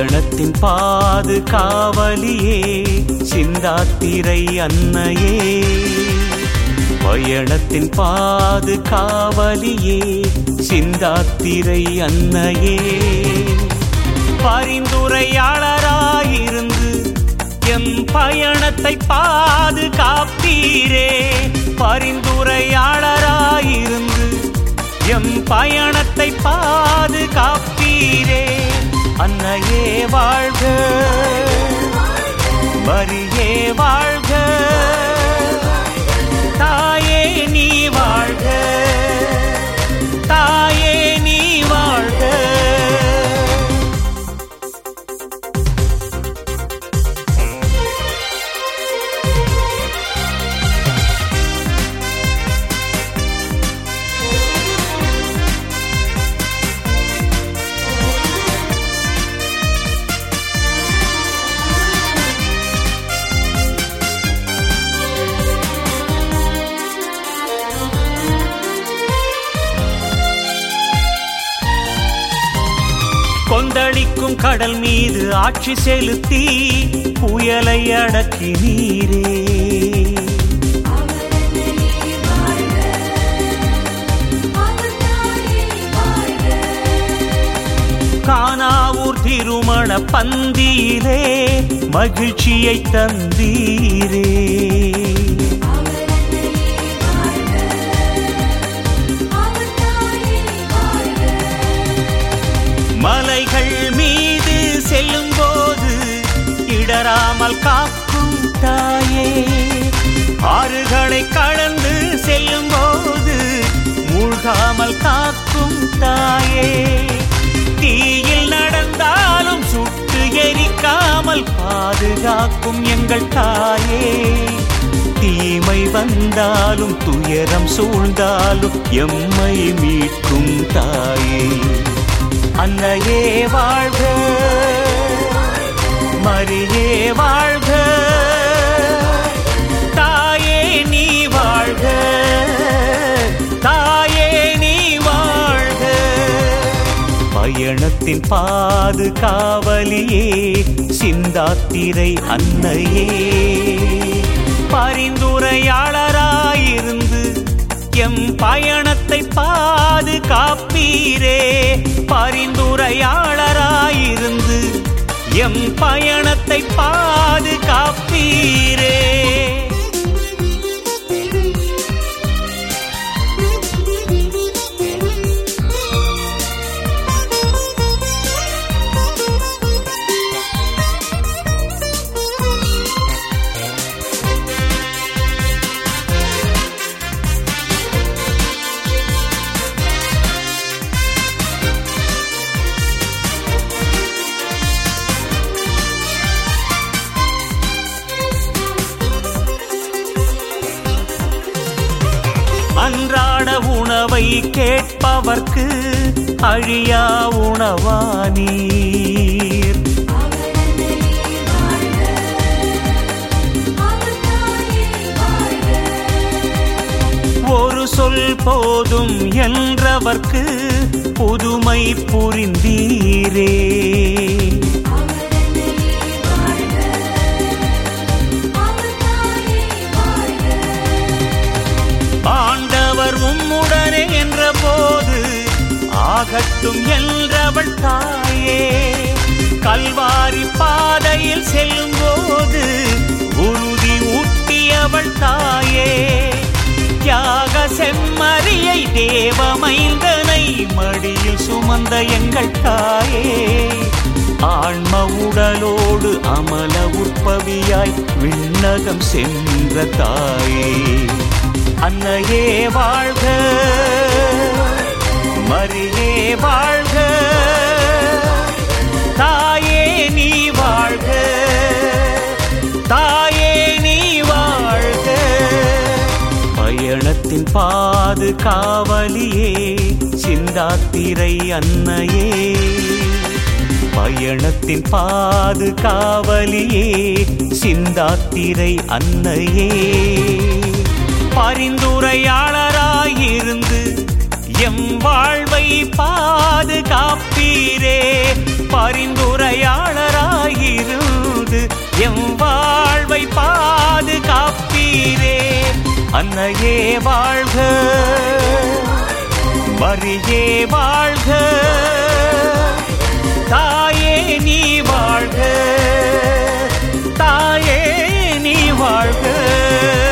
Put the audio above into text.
பயணத்தின் பாது காவலியே சிந்தாத்திரை அன்னையே பயணத்தின் பாது காவலியே சிந்தாத்திரை அன்னையே பரிந்துரையாளராயிருந்து எம் பயணத்தை பாதுகாப்பீரே பரிந்துரையாளராயிருந்து எம் பயணத்தை பாதுகாப்பீரே அன்னையே வாழ்க மரியே வாழ்க தாயே நீ வாழ்க தாயே நீ வாழ்க கொந்தளிக்கும் கடல் மீது ஆட்சி செலுத்தி புயலை அடக்கி நீரே கானாவூர் திருமண பந்தியிலே மகிழ்ச்சியை தந்தீரே மலைகள் மீது செல்லும் போது இடராமல் காக்கும் தாயே ஆறுகளை கடந்து செல்லும் போது மூழ்காமல் காக்கும் தாயே தீயில் நடந்தாலும் சுட்டு எரிக்காமல் பாதுகாக்கும் எங்கள் தாயே தீமை வந்தாலும் துயரம் சூழ்ந்தாலும் எம்மை மீட்கும் தாயே அன்னையே வாழ்க மரியே வாழ்க தாயே நீ வாழ்க தாயே நீ வாழ்க பயணத்தின் பாது காவலியே சிந்தாத்திரை அன்னையே பரிந்துரையாளராயிருந்து எம் பயணத்தை பாதுகாப்பீரே பரிந்துரையாளராயிருந்து எம் பயணத்தை பாதுகாப்பீரே அன்றாட உணவை கேட்பவர்க்கு அழியா உணவானீர் ஒரு சொல் போதும் என்றவர்க்கு புதுமை புரிந்தீரே ஆண்டவர் உம்முடனே என்ற போது ஆகட்டும் என்றவள் தாயே கல்வாரி பாதையில் செல்லும் போது உறுதி ஊட்டியவள் தாயே தியாக செம்மறியை தேவமைந்தனை மடியில் சுமந்த எங்கள் தாயே ஆன்ம உடலோடு அமல உற்பவியாய் விண்ணகம் சென்ற தாயே அன்னையே வாழ்க மரியே வாழ்க தாயே நீ வாழ்க தாயே நீ வாழ்க பயணத்தின் பாது காவலியே சிந்தாத்திரை அன்னையே பயணத்தின் பாது காவலியே சிந்தாத்திரை அன்னையே பரிந்துரையாளராயிருந்து எம் வாழ்வை பாதுகாப்பீரே பரிந்துரையாளராயிருந்து எம் வாழ்வை பாதுகாப்பீரே அன்னையே வாழ்க மரியே வாழ்க தாயே நீ வாழ்க தாயே நீ வாழ்க